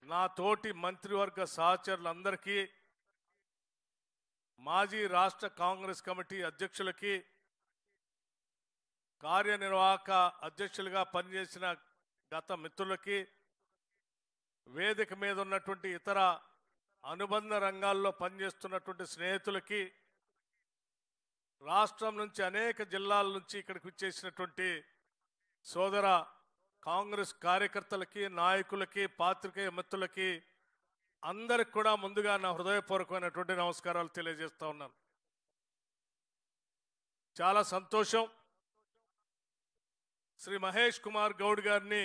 నా తోటి మంత్రివర్గ సహచరులందరికీ మాజీ రాష్ట్ర కాంగ్రెస్ కమిటీ అధ్యక్షులకి కార్యనిర్వాహక అధ్యక్షులుగా పనిచేసిన గత మిత్రులకి వేదిక మీద ఉన్నటువంటి ఇతర అనుబంధ రంగాల్లో పనిచేస్తున్నటువంటి స్నేహితులకి రాష్ట్రం నుంచి అనేక జిల్లాల నుంచి ఇక్కడికి వచ్చేసినటువంటి సోదర కాంగ్రెస్ కార్యకర్తలకి నాయకులకి పాత్రికేయ మిత్రులకి అందరికి కూడా ముందుగా నా హృదయపూర్వకమైనటువంటి నమస్కారాలు తెలియజేస్తా ఉన్నాను చాలా సంతోషం శ్రీ మహేష్ కుమార్ గౌడ్ గారిని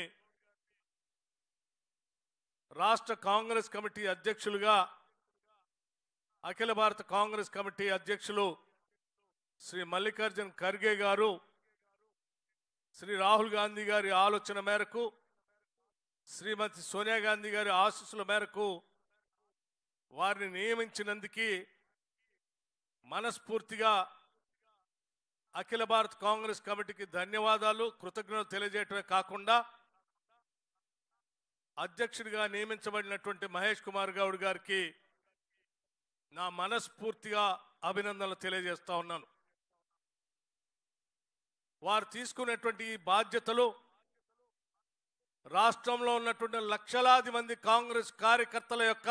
రాష్ట్ర కాంగ్రెస్ కమిటీ అధ్యక్షులుగా అఖిల భారత కాంగ్రెస్ కమిటీ అధ్యక్షులు శ్రీ మల్లికార్జున్ ఖర్గే గారు శ్రీ రాహుల్ గాంధీ గారి ఆలోచన మేరకు శ్రీమతి సోనియా గాంధీ గారి ఆశీస్సుల మేరకు వారిని నియమించినందుకు మనస్ఫూర్తిగా అఖిల భారత కాంగ్రెస్ కమిటీకి ధన్యవాదాలు కృతజ్ఞతలు తెలియజేయటమే కాకుండా అధ్యక్షుడిగా నియమించబడినటువంటి మహేష్ కుమార్ గౌడ్ గారికి నా మనస్ఫూర్తిగా అభినందనలు తెలియజేస్తా ఉన్నాను వారు తీసుకునేటువంటి ఈ బాధ్యతలు రాష్ట్రంలో ఉన్నటువంటి లక్షలాది మంది కాంగ్రెస్ కార్యకర్తల యొక్క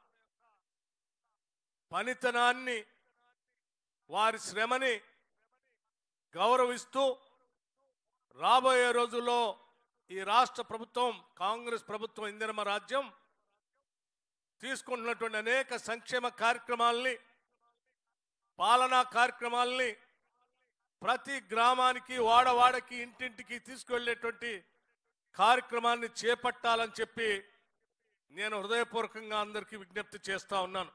పనితనాన్ని వారి శ్రమని గౌరవిస్తూ రాబోయే రోజుల్లో ఈ రాష్ట్ర ప్రభుత్వం కాంగ్రెస్ ప్రభుత్వం ఇందిరమ రాజ్యం తీసుకుంటున్నటువంటి అనేక సంక్షేమ కార్యక్రమాల్ని పాలనా కార్యక్రమాల్ని ప్రతి గ్రామానికి వాడవాడకి ఇంటింటికి తీసుకువెళ్ళేటువంటి కార్యక్రమాన్ని చేపట్టాలని చెప్పి నేను హృదయపూర్వకంగా అందరికీ విజ్ఞప్తి చేస్తా ఉన్నాను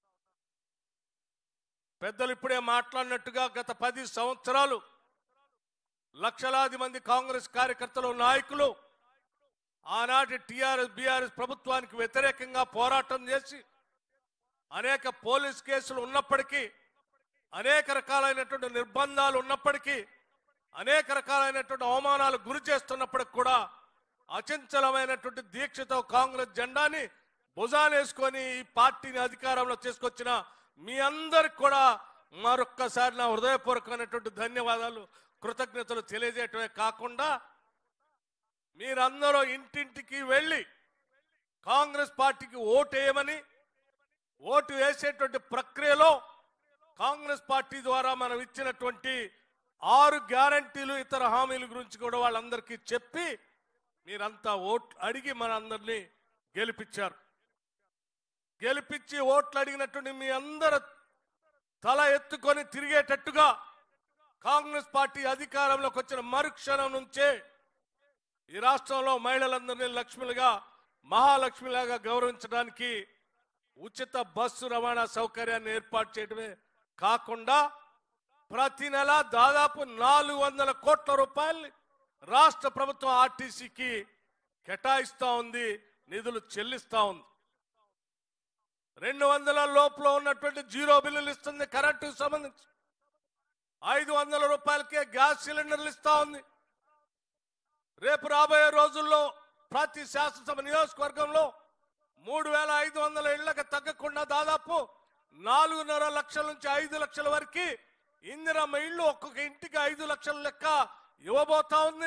పెద్దలు ఇప్పుడే మాట్లాడినట్టుగా గత పది సంవత్సరాలు లక్షలాది మంది కాంగ్రెస్ కార్యకర్తలు నాయకులు ఆనాటి టిఆర్ఎస్ బీఆర్ఎస్ ప్రభుత్వానికి వ్యతిరేకంగా పోరాటం చేసి అనేక పోలీస్ కేసులు ఉన్నప్పటికీ అనేక రకాలైనటువంటి నిర్బంధాలు ఉన్నప్పటికీ అనేక రకాలైనటువంటి అవమానాలు గురి చేస్తున్నప్పటికి కూడా అచంచలమైనటువంటి దీక్షతో కాంగ్రెస్ జెండాని భుజానేసుకొని ఈ పార్టీని అధికారంలో తీసుకొచ్చిన మీ అందరికి కూడా మరొక్కసారి నా హృదయపూర్వకమైనటువంటి ధన్యవాదాలు కృతజ్ఞతలు తెలియజేయటమే కాకుండా మీరందరూ ఇంటింటికి వెళ్ళి కాంగ్రెస్ పార్టీకి ఓటు వేయమని ఓటు వేసేటువంటి ప్రక్రియలో కాంగ్రెస్ పార్టీ ద్వారా మనం ఇచ్చినటువంటి ఆరు గ్యారంటీలు ఇతర హామీల గురించి కూడా వాళ్ళందరికీ చెప్పి మీరంతా ఓట్ అడిగి మనందరినీ గెలిపించారు గెలిపించి ఓట్లు అడిగినటువంటి మీ అందరు తల ఎత్తుకొని తిరిగేటట్టుగా కాంగ్రెస్ పార్టీ అధికారంలోకి వచ్చిన మరుక్షణం నుంచే ఈ రాష్ట్రంలో మహిళలందరినీ లక్ష్మిలుగా మహాలక్ష్మిలాగా గౌరవించడానికి ఉచిత బస్సు రవాణా సౌకర్యాన్ని ఏర్పాటు చేయడమే కాకుండా ప్రతి నెల దాదాపు నాలుగు వందల కోట్ల రూపాయల్ని రాష్ట్ర ప్రభుత్వం ఆర్టీసీకి కేటాయిస్తా ఉంది నిధులు చెల్లిస్తా ఉంది రెండు వందల లోపల ఉన్నటువంటి జీరో బిల్లులు ఇస్తుంది కరెంటుకు సంబంధించి ఐదు వందల రూపాయలకే గ్యాస్ సిలిండర్లు ఇస్తా ఉంది రేపు రాబోయే రోజుల్లో ప్రతి శాసనసభ నియోజకవర్గంలో మూడు వేల ఐదు వందల ఇళ్లకు తగ్గకుండా దాదాపు నాలుగున్నర లక్షల నుంచి ఐదు లక్షల వరకు ఇందిరమ్మ ఇళ్ళు ఒక్కొక్క ఇంటికి ఐదు లక్షల లెక్క ఇవ్వబోతా ఉంది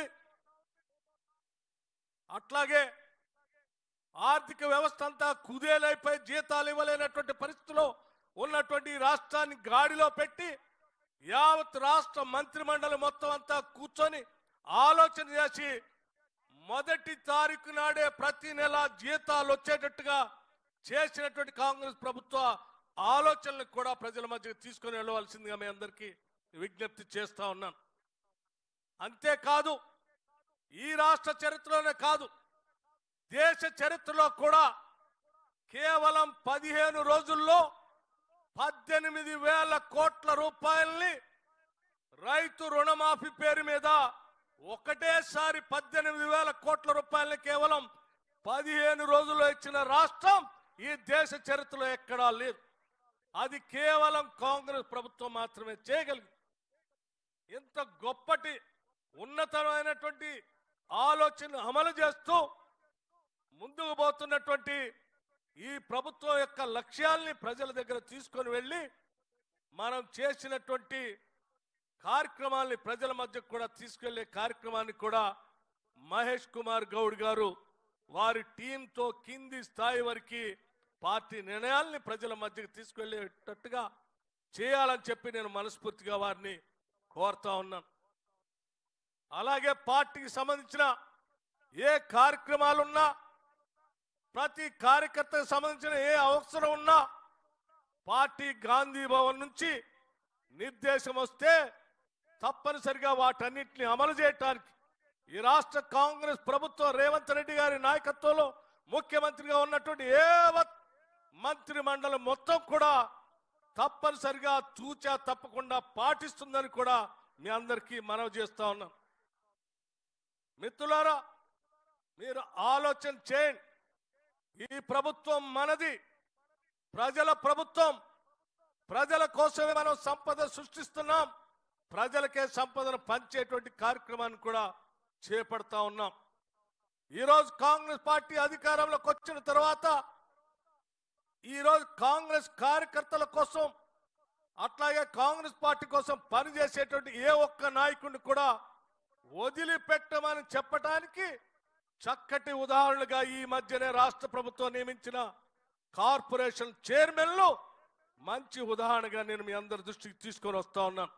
అట్లాగే ఆర్థిక వ్యవస్థ అంతా కుదేలైపోయి జీతాలు ఇవ్వలేనటువంటి పరిస్థితిలో ఉన్నటువంటి ఈ రాష్ట్రాన్ని గాడిలో పెట్టి యావత్ రాష్ట్ర మంత్రిమండలి మొత్తం అంతా కూర్చొని ఆలోచన చేసి మొదటి తారీఖు నాడే ప్రతి నెల జీతాలు వచ్చేటట్టుగా చేసినటువంటి కాంగ్రెస్ ప్రభుత్వ ఆలోచనలకు కూడా ప్రజల మధ్యకి తీసుకొని వెళ్ళవలసిందిగా మీ అందరికీ విజ్ఞప్తి చేస్తా ఉన్నాను అంతేకాదు ఈ రాష్ట్ర చరిత్రలోనే కాదు దేశ చరిత్రలో కూడా కేవలం పదిహేను రోజుల్లో పద్దెనిమిది వేల కోట్ల రూపాయల్ని రైతు రుణమాఫీ పేరు మీద ఒకటేసారి పద్దెనిమిది వేల కోట్ల రూపాయలని కేవలం పదిహేను రోజుల్లో ఇచ్చిన రాష్ట్రం ఈ దేశ చరిత్రలో ఎక్కడా లేదు అది కేవలం కాంగ్రెస్ ప్రభుత్వం మాత్రమే చేయగలిగింది ఇంత గొప్పటి ఉన్నతమైనటువంటి ఆలోచన అమలు చేస్తూ ముందుకు పోతున్నటువంటి ఈ ప్రభుత్వం యొక్క లక్ష్యాల్ని ప్రజల దగ్గర తీసుకొని వెళ్ళి మనం చేసినటువంటి కార్యక్రమాల్ని ప్రజల మధ్య కూడా తీసుకెళ్లే కార్యక్రమాన్ని కూడా మహేష్ కుమార్ గౌడ్ గారు వారి టీంతో కింది స్థాయి వరకు పార్టీ నిర్ణయాల్ని ప్రజల మధ్యకి తీసుకెళ్లేటట్టుగా చేయాలని చెప్పి నేను మనస్ఫూర్తిగా వారిని కోరుతా ఉన్నాను అలాగే పార్టీకి సంబంధించిన ఏ కార్యక్రమాలున్నా ప్రతి కార్యకర్తకు సంబంధించిన ఏ అవసరం ఉన్నా పార్టీ గాంధీ భవన్ నుంచి నిర్దేశం వస్తే తప్పనిసరిగా వాటన్నిటిని అమలు చేయటానికి ఈ రాష్ట్ర కాంగ్రెస్ ప్రభుత్వం రేవంత్ రెడ్డి గారి నాయకత్వంలో ముఖ్యమంత్రిగా ఉన్నటువంటి ఏ మంత్రి మండలి మొత్తం కూడా తప్పనిసరిగా తూచా తప్పకుండా పాటిస్తుందని కూడా మీ అందరికీ మనవి చేస్తా ఉన్నాం మిత్రులారా మీరు ఆలోచన చేయండి ఈ ప్రభుత్వం మనది ప్రజల ప్రభుత్వం ప్రజల కోసమే మనం సంపద సృష్టిస్తున్నాం ప్రజలకే సంపదను పంచేటువంటి కార్యక్రమాన్ని కూడా చేపడతా ఉన్నాం ఈరోజు కాంగ్రెస్ పార్టీ అధికారంలోకి వచ్చిన తర్వాత ఈరోజు కాంగ్రెస్ కార్యకర్తల కోసం అట్లాగే కాంగ్రెస్ పార్టీ కోసం పనిచేసేటువంటి ఏ ఒక్క నాయకుడిని కూడా వదిలిపెట్టమని చెప్పటానికి చక్కటి ఉదాహరణగా ఈ మధ్యనే రాష్ట్ర ప్రభుత్వం నియమించిన కార్పొరేషన్ చైర్మన్లు మంచి ఉదాహరణగా నేను మీ అందరి దృష్టికి తీసుకొని వస్తా ఉన్నాను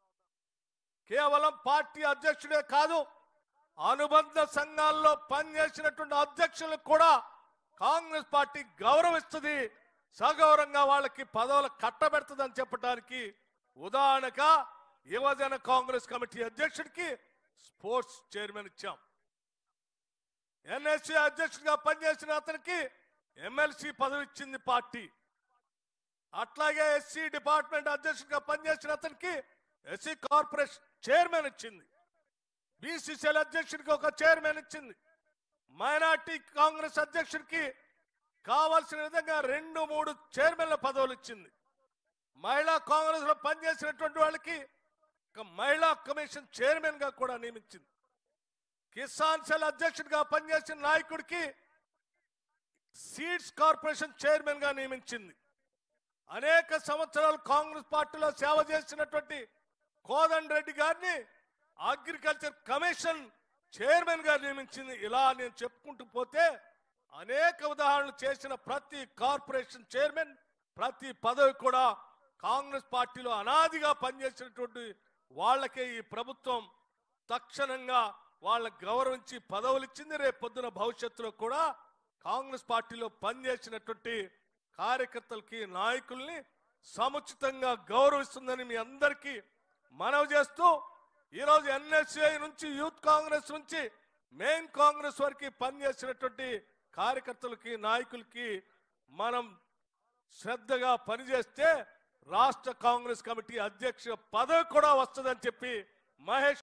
కేవలం పార్టీ అధ్యక్షుడే కాదు అనుబంధ సంఘాల్లో పనిచేసినటువంటి అధ్యక్షులకు కూడా కాంగ్రెస్ పార్టీ గౌరవిస్తుంది సగౌరవంగా వాళ్ళకి పదవులు కట్టబెడుతుందని చెప్పడానికి ఉదాహరణగా యువజన కాంగ్రెస్ కమిటీ అధ్యక్షుడికి స్పోర్ట్స్ చైర్మన్ ఇచ్చాం ఎన్ఎస్సీ అధ్యక్షుడిగా పనిచేసిన అతనికి ఎమ్మెల్సీ పదవి ఇచ్చింది పార్టీ అట్లాగే ఎస్సీ డిపార్ట్మెంట్ అధ్యక్షుడిగా పనిచేసిన అతనికి ఎస్సీ కార్పొరేషన్ చైర్మన్ ఇచ్చింది బీసీసీఎల్ అధ్యక్షుడికి ఒక చైర్మన్ ఇచ్చింది మైనార్టీ కాంగ్రెస్ అధ్యక్షుడికి కావాల్సిన విధంగా రెండు మూడు చైర్మన్ల పదవులు ఇచ్చింది మహిళా కాంగ్రెస్ లో పనిచేసినటువంటి వాళ్ళకి ఒక మహిళా కమిషన్ చైర్మన్ గా కూడా నియమించింది కిసాన్ సెల్ అధ్యక్షుడిగా పనిచేసిన నాయకుడికి సీడ్స్ కార్పొరేషన్ చైర్మన్ గా నియమించింది అనేక సంవత్సరాలు కాంగ్రెస్ పార్టీలో సేవ చేసినటువంటి కోదండ రెడ్డి గారిని అగ్రికల్చర్ కమిషన్ చైర్మన్ గా నియమించింది ఇలా నేను చెప్పుకుంటూ పోతే అనేక ఉదాహరణలు చేసిన ప్రతి కార్పొరేషన్ చైర్మన్ ప్రతి పదవి కూడా కాంగ్రెస్ పార్టీలో అనాదిగా పనిచేసినటువంటి వాళ్ళకే ఈ ప్రభుత్వం తక్షణంగా వాళ్ళకి గౌరవించి పదవులు ఇచ్చింది రేపు పొద్దున భవిష్యత్తులో కూడా కాంగ్రెస్ పార్టీలో పనిచేసినటువంటి కార్యకర్తలకి నాయకుల్ని సముచితంగా గౌరవిస్తుందని మీ అందరికీ మనవి చేస్తూ ఈరోజు ఎన్ఎస్ఐ నుంచి యూత్ కాంగ్రెస్ నుంచి మెయిన్ కాంగ్రెస్ వరకు పనిచేసినటువంటి కార్యకర్తలకి నాయకులకి మనం శ్రద్ధగా పనిచేస్తే రాష్ట్ర కాంగ్రెస్ కమిటీ అధ్యక్ష పదవి కూడా వస్తుందని చెప్పి మహేష్